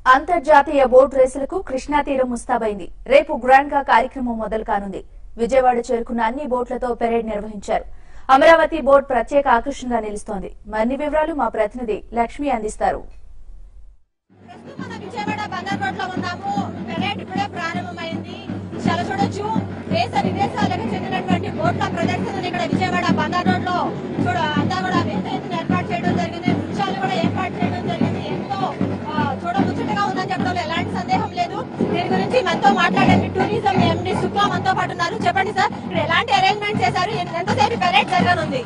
అంతర్జాతీయ బోట్ రేసులకు కృష్ణా తీరం ముస్తాబైంది రేపు గ్రాండ్ గా కార్యక్రమం మొదలు కానుంది విజయవాడ చేరుకున్న అన్ని బోట్లతో పెరేడ్ నిర్వహించారు అమరావతి బోట్ ప్రత్యేక ఆకర్షణగా నిలుస్తోంది మరిన్ని వివరాలు మా ప్రతినిధి లక్ష్మి అందిస్తారు ప్రస్తుతం మనం విజయవాడ బందర్ రోడ్ లో ఉన్నాము పెరేడ్ ఇప్పుడే ప్రారంభమైంది చాలా చూడొచ్చు దేశ విదేశాలకు చెందినటువంటి బోట్ల ప్రదర్శనలు ఇక్కడ విజయవాడ బందర్ రోడ్ లో చూడ అంతా కూడా పెద్ద ఎత్తున ఏర్పాటు చేయడం జరిగింది నృత్యాలు కూడా ఏర్పాటు చేయడం జరిగింది ఎంతో ఆ, చూడముచ్చటగా ఉందని చెప్పడంలో ఎలాంటి సందేహం లేదు దీని గురించి మనతో మాట్లాడండి టూరిజం ఎండి శుక్లా మనతో పాటు ఉన్నారు చెప్పండి సార్ ఇక్కడ ఎలాంటి అరేంజ్మెంట్ చేశారు ఎంతసేపు పెరేడ్ జరగనుంది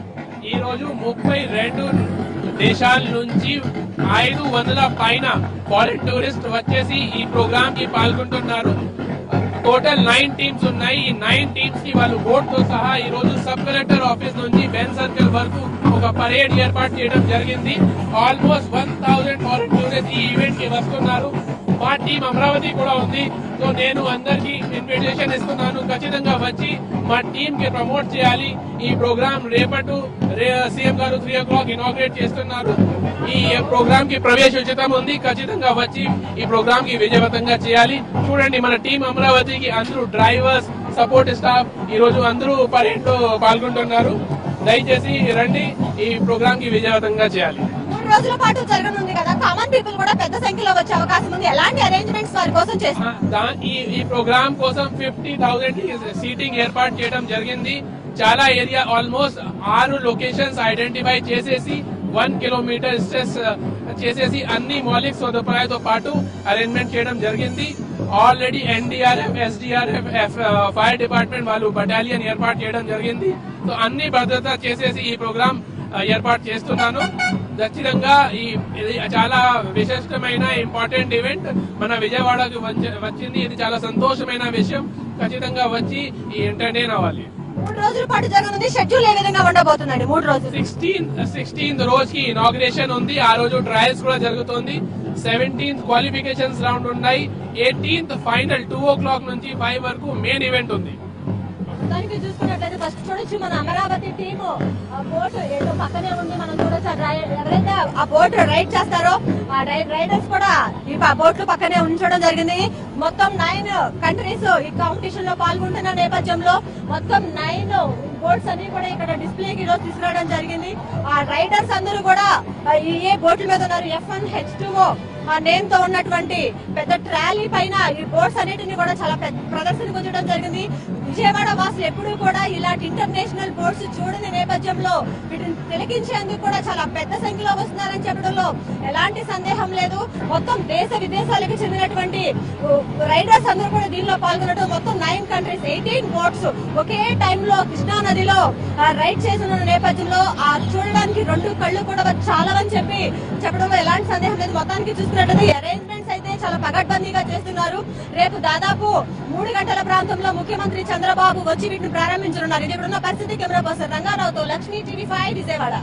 ఈ రోజు ముప్పై రెండు దేశాల నుంచి ఐదు వందల పైన ఫారిన్ టూరిస్ట్ వచ్చేసి ఈ ప్రోగ్రామ్ కి పాల్గొంటున్నారు టోటల్ నైన్ టీమ్స్ ఉన్నాయి ఈ నైన్ టీమ్స్ కి వాళ్ళు బోట్ తో సహా ఈ రోజు సబ్ కలెక్టర్ ఆఫీస్ నుంచి బెన్ సర్కిల్ వరకు ఒక పరేడ్ ఏర్పాటు చేయడం జరిగింది almost one thousand foreign tourist ఈ ఈవెంట్ కి వస్తున్నారు మా టీం అమరావతి కూడా ఉంది సో నేను అందరికి ఇన్విటేషన్ ఇస్తున్నాను ఖచ్చితంగా వచ్చి మా టీం కి ప్రమోట్ చేయాలి ఈ ప్రోగ్రామ్ రేపటి సీఎం గారు త్రీ ఓ క్లాక్ ఇనాగ్రేట్ చేస్తున్నారు ఈ ప్రోగ్రామ్ కి ప్రవేశ ఉచితం ఉంది ఖచ్చితంగా వచ్చి ఈ ప్రోగ్రామ్ కి విజయవంతంగా చేయాలి చూడండి మన టీం అమరావతికి అందరూ డ్రైవర్స్ సపోర్ట్ స్టాఫ్ ఈ రోజు అందరూ పరేడ్ లో పాల్గొంటున్నారు దయచేసి రండి ఈ ప్రోగ్రామ్ కి విజయవంతంగా చేయాలి మూడు రోజుల పాటు జరగనుంది కదా కామన్ పీపుల్ కూడా పెద్ద సంఖ్యలో వచ్చే అవకాశం ఉంది ఎలాంటి అరేంజ్మెంట్స్ వారి కోసం చేస్తారు దా- ఈ ఈ ప్రోగ్రామ్ కోసం ఫిఫ్టీ థౌసండ్ సీటింగ్ ఏర్పాటు చేయడం జరిగింది చాలా ఏరియా ఆల్మోస్ట్ ఆరు లొకేషన్స్ ఐడెంటిఫై చేసేసి వన్ కిలోమీటర్ స్ట్రెస్ చేసేసి అన్ని మౌలిక సదుపాయాలతో పాటు అరేంజ్మెంట్ చేయడం జరిగింది already NDRF SDRF fire department వాళ్ళు బటాలియన్ ఏర్పాటు చేయడం జరిగింది సో అన్ని భద్రత చేసేసి ఈ ప్రోగ్రామ్ ఏర్పాటు చేస్తున్నాను ఖచ్చితంగా ఈ ఇది చాలా విశిష్టమైన ఇంపార్టెంట్ ఈవెంట్ మన విజయవాడకు వచ్చి- వచ్చింది ఇది చాలా సంతోషమైన విషయం ఖచ్చితంగా వచ్చి ఈ ఎంటర్టైన్ అవ్వాలి మూడు రోజుల పాటు జరగనుంది షెడ్యూల్ ఏ విధంగా ఉండబోతుందండి మూడు రోజులు సిక్స్టీన్ సిక్స్టీన్త్ రోజుకి ఇనాగ్రేషన్ ఉంది ఆ రోజు ట్రయల్స్ కూడా జరుగుతుంది సెవెంటీన్త్ క్వాలిఫికేషన్స్ రౌండ్ ఉన్నాయి eighteenth final two o'clock నుంచి ఫైవ్ వరకు మెయిన్ ఈవెంట్ ఉంది దానికి చూసుకున్నట్లయితే ఫస్ట్ చూడొచ్చు మన అమరావతి టీము ఆ బోట్ ఏదో పక్కనే ఉంది మనం చూడొచ్చు ఆ డ్రై- ఎవరైతే ఆ బోట్ రైడ్ చేస్తారో ఆ రైడ్ రైడర్స్ కూడా ఈ ప- బోట్లు పక్కనే ఉంచడం జరిగింది మొత్తం నైన్ కంట్రీస్ ఈ కాంపిటీషన్ లో పాల్గొంటున్న నేపథ్యంలో మొత్తం నైన్ బోట్స్ అన్ని కూడా ఇక్కడ డిస్ప్లేకి ఈరోజు తీసుకురావడం జరిగింది ఆ రైడర్స్ అందరూ కూడా ఆ, ఈ ఏ బోట్ల మీద ఉన్నారు ఎఫ్ వన్ హెచ్ టూ ఆ నేమ్ తో ఉన్నటువంటి పెద్ద ట్రాలీ పైన ఈ బోట్స్ అన్నిటిని కూడా చాలా పెద్ద ప్రదర్శనకు ఉంచడం జరిగింది విజయవాడ వాసులు ఎప్పుడూ కూడా ఇలాంటి ఇంటర్నేషనల్ బోట్స్ చూడని నేపథ్యంలో వీటిని తిలకించేందుకు కూడా చాలా పెద్ద సంఖ్యలో వస్తున్నారని చెప్పడంలో ఎలాంటి సందేహం లేదు మొత్తం దేశ విదేశాలకు చెందినటువంటి రైడర్స్ అందరూ కూడా దీనిలో పాల్గొనడం మొత్తం నైన్ కంట్రీస్ ఎయిటీన్ బోట్స్ ఒకే టైంలో కృష్ణా నదిలో రైడ్ చేసిన నేపథ్యంలో ఆ చూడడానికి రెండు కళ్ళు కూడా చాలా అని చెప్పి చెప్పడంలో ఎలాంటి సందేహం లేదు మొత్తానికి చూస్తున్నట్లయితే అరేంజ్మెంట్స్ అయితే చాలా పకడ్బందీగా చేస్తున్నారు రేపు దాదాపు మూడు గంటల ప్రాంతంలో ముఖ్యమంత్రి చంద్రబాబు వచ్చి వీటిని ప్రారంభించనున్నారు ఇది ఇప్పుడున్న పరిస్థితి కెమెరా పర్సన్ రంగారావుతో Lakshmi TV five Vijayawada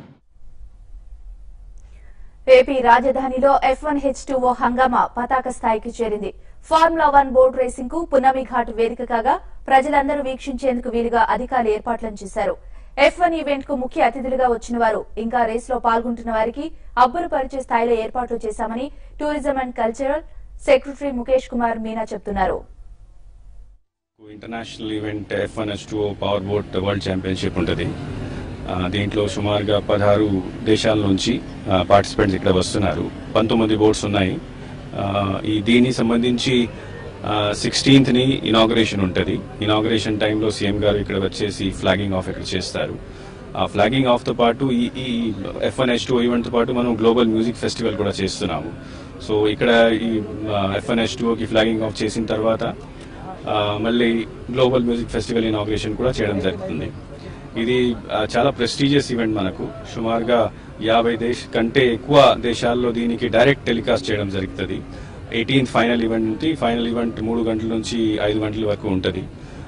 AP రాజధానిలో F one H two O హంగామా పతాక స్థాయికి చేరింది ఫార్ములా వన్ బోట్ రేసింగ్ కు పునమి ఘాట్ వేదిక కాగా ప్రజలందరూ వీక్షించేందుకు వీలుగా అధికారులు ఏర్పాట్లను చేశారు ఎఫ్ వన్ ఈవెంట్ కు ముఖ్య అతిథులుగా వచ్చిన వారు ఇంకా రేస్ లో పాల్గొంటున్న వారికి అబ్బురపరిచే స్థాయిలో ఏర్పాట్లు చేశామని tourism and cultural secretary Mukesh Kumar Meena చెబుతున్నారు international event F one S two power boat world championship ఉంటుంది ఆ, దీంట్లో సుమారుగా పదహారు దేశాల నుంచి పార్టిసిపెంట్స్ ఇక్కడ వస్తున్నారు పంతొమ్మిది బోట్స్ ఉన్నాయి ఆ, ఈ దీనికి సంబంధించి సిక్స్టీన్త్ని ఇనాగరేషన్ ఉంటుంది ఇనాగరేషన్ టైంలో సీఎం గారు ఇక్కడ వచ్చేసి ఫ్లాగింగ్ ఆఫ్ ఇక్కడ చేస్తారు ఆ ఫ్లాగింగ్ ఆఫ్తో పాటు ఈ ఈ ఎఫ్ వన్ హెచ్ టూ ఈవెంట్తో పాటు మనం గ్లోబల్ మ్యూజిక్ ఫెస్టివల్ కూడా చేస్తున్నాము సో ఇక్కడ ఈ ఎఫ్ వన్ హెచ్ టూకి ఫ్లాగింగ్ ఆఫ్ చేసిన తర్వాత ఆ, మళ్ళీ గ్లోబల్ మ్యూజిక్ ఫెస్టివల్ ఇనాగ్రేషన్ కూడా చేయడం జరుగుతుంది ఇది ఆ, చాలా ప్రెస్టీజియస్ ఈవెంట్ మనకు సుమారుగా యాభై దేశ కంటే ఎక్కువ దేశాల్లో దీనికి డైరెక్ట్ టెలికాస్ట్ చేయడం జరుగుతుంది ఎయిటీన్త్ ఫైనల్ ఈవెంట్ ఉంది ఫైనల్ ఈవెంట్ మూడు గంటల నుంచి ఐదు గంటల వరకు ఉంటుంది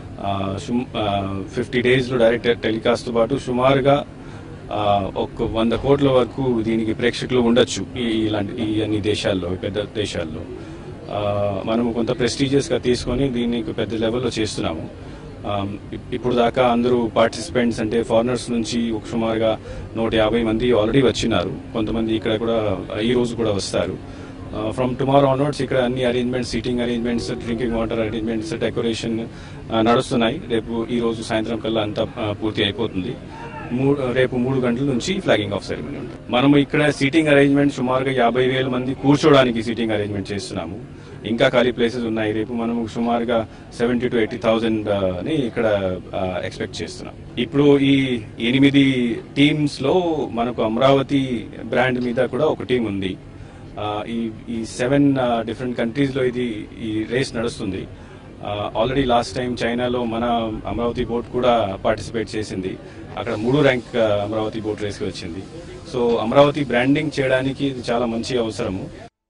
ఫిఫ్టీ డేస్లో డైరెక్ట్ టెలికాస్ట్తో పాటు సుమారుగా ఆ, ఒక వంద కోట్ల వరకు దీనికి ప్రేక్షకులు ఉండొచ్చు ఈ ఇలాంటి ఈ అన్ని దేశాల్లో ఈ పెద్ద దేశాల్లో ఆ, మనము కొంత ప్రెస్టీజియస్ గా తీసుకొని దీన్ని పెద్ద లెవెల్లో చేస్తున్నాము ఆ, ఇప్- ఇప్పుడు దాకా అందరూ పార్టిసిపెంట్స్ అంటే ఫారినర్స్ నుంచి ఒక సుమారుగా నూట యాభై మంది ఆల్రెడీ వచ్చినారు కొంతమంది ఇక్కడ కూడా ఈ రోజు కూడా వస్తారు ఫ్రమ్ టుమారో ఆన్వర్డ్స్ ఇక్కడ అన్ని arrangements seating arrangements drinking water arrangements decoration నడుస్తున్నాయి రేపు ఈ రోజు సాయంత్రం కల్లా అంతా ఆ, పూర్తి అయిపోతుంది మూడు రేపు మూడు గంటల నుంచి ఫ్లాగింగ్ ఆఫ్ సెరమనీ ఉంటుంది మనం ఇక్కడ సీటింగ్ అరేంజ్మెంట్ సుమారుగా యాభై వేల మంది కూర్చోడానికి సీటింగ్ అరేంజ్మెంట్ చేస్తున్నాము ఇంకా ఖాళీ ప్లేసెస్ ఉన్నాయి రేపు మనం సుమారుగా సెవెంటీ టు ఎయిటీ థౌజండ్ ని ఇక్కడ ఎక్స్పెక్ట్ చేస్తున్నాం ఇప్పుడు ఈ ఎనిమిది టీమ్స్ లో మనకు అమరావతి బ్రాండ్ మీద కూడా ఒక టీం ఉంది ఆ, ఈ ఈ సెవెన్ డిఫరెంట్ కంట్రీస్ లో ఇది ఈ రేస్ నడుస్తుంది ఆల్రెడీ లాస్ట్ టైం చైనాలో మన అమరావతి బోట్ కూడా పార్టిసిపేట్ చేసింది అక్కడ మూడు ర్యాంక్ ఆ, అమరావతి బోట్ రేస్కి వచ్చింది సో అమరావతి బ్రాండింగ్ చేయడానికి ఇది చాలా మంచి అవసరము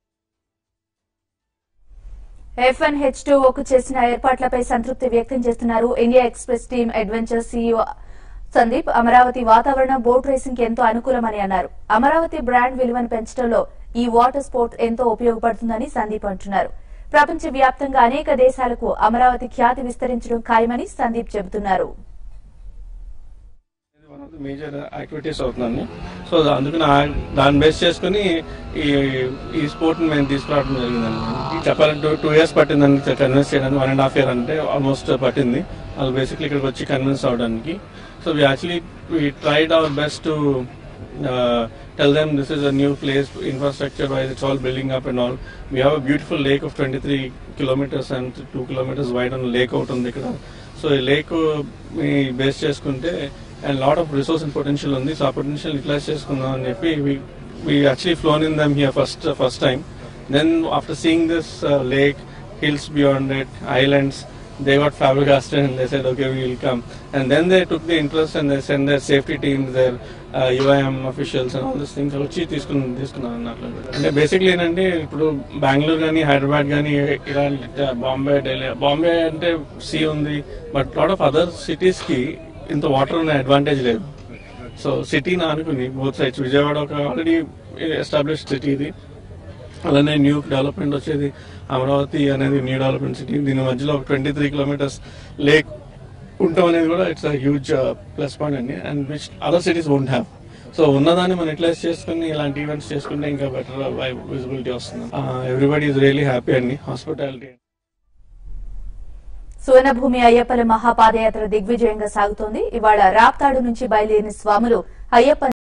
ఎఫ్ఎన్ హెచ్ కు చేసిన ఏర్పాట్లపై సంతృప్తి వ్యక్తం చేస్తున్నారు India express team adventure CEO Sandeep Amaravati వాతావరణం బోట్ రేసింగ్ కి ఎంతో అనుకూలమని అన్నారు అమరావతి బ్రాండ్ విలువను పెంచడంలో ఈ వాటర్ స్పోర్ట్ ఎంతో ఉపయోగపడుతుందని సందీప్ అంటున్నారు ప్రపంచ వ్యాప్తంగా అనేక దేశాలకు అమరావతి ఖ్యాతి విస్తరించడం ఖాయమని సందీప్ చెబుతున్నారు ఇది one of the major activities అవుతుందండి సో అందుకని ఆ- దాన్ని బేస్ చేసుకుని ఈ ఈ స్పోర్ట్ మేము తీసుకురావడం జరిగిందండి చెప్పాలంటే టూ ఇయర్స్ పట్టిందండి కన్విన్స్ చేయడానికి వన్ అండ్ హాఫ్ ఇయర్ అంటే ఆల్మోస్ట్ పట్టింది వాళ్ళు బేసిక్లీ ఇక్కడికి వచ్చి కన్విన్స్ అవడానికి so we actually we tried our best to tell them this is a new place infrastructure wise it's all building up and all we have a beautiful lake of 23 kilometers and 2 kilometers wide on lake out ఉంది ఇక్కడ so ఈ lake మీ base చేసుకుంటే and lot of resource and potential ఉంది so ఆ potential utilize చేసుకుందాం అని చెప్పి we actually flown in them here first uh, first time then after seeing this uh, lake hills beyond it islands they got flabbergasted and they said okay we will come and then they took the interest and they sent their safety teams their uh, UIM officials and all these things వచ్చి తీసుకుని తీసుకున్నారు అన్నట్లు అంటే basically ఏంటంటే ఇప్పుడు బెంగళూరు కానీ హైదరాబాద్ కానీ ఇలాంటి బాంబే ఢిల్లీ బాంబే అంటే సీ ఉంది but lot of other cities కి ఇంత వాటర్ ఉన్న అడ్వాంటేజ్ లేదు సో సిటీని ఆనుకుని బోత్ సైడ్స్ విజయవాడ ఒక ఆల్రెడీ ఎస్టాబ్లిష్డ్ సిటీ ఇది అలానే న్యూ డెవలప్మెంట్ వచ్చేది అమరావతి అనేది న్యూ డెవలప్మెంట్ సిటీ దీని మధ్యలో ఒక ట్వంటీ త్రీ కిలోమీటర్స్ లేక్ ఉండటం అనేది కూడా ఇట్స్ హ్యూజ్ ప్లస్ పాయింట్ అండి and which other cities won't have so ఉన్నదాన్ని మనం యూటిలైజ్ చేసుకుని ఇలాంటి ఈవెంట్స్ చేసుకుంటే ఇంకా బెటర్ విజిబిలిటీ వస్తుంది ఎవ్రీబడి ఈజ్ రియలీ హ్యాపీ అండి హాస్పిటాలిటీ సువర్ణభూమి అయ్యప్పల మహాపాదయాత్ర దిగ్విజయంగా సాగుతోంది ఇవాళ రాప్తాడు నుంచి బయలుదేరిన స్వాములు అయ్యప్ప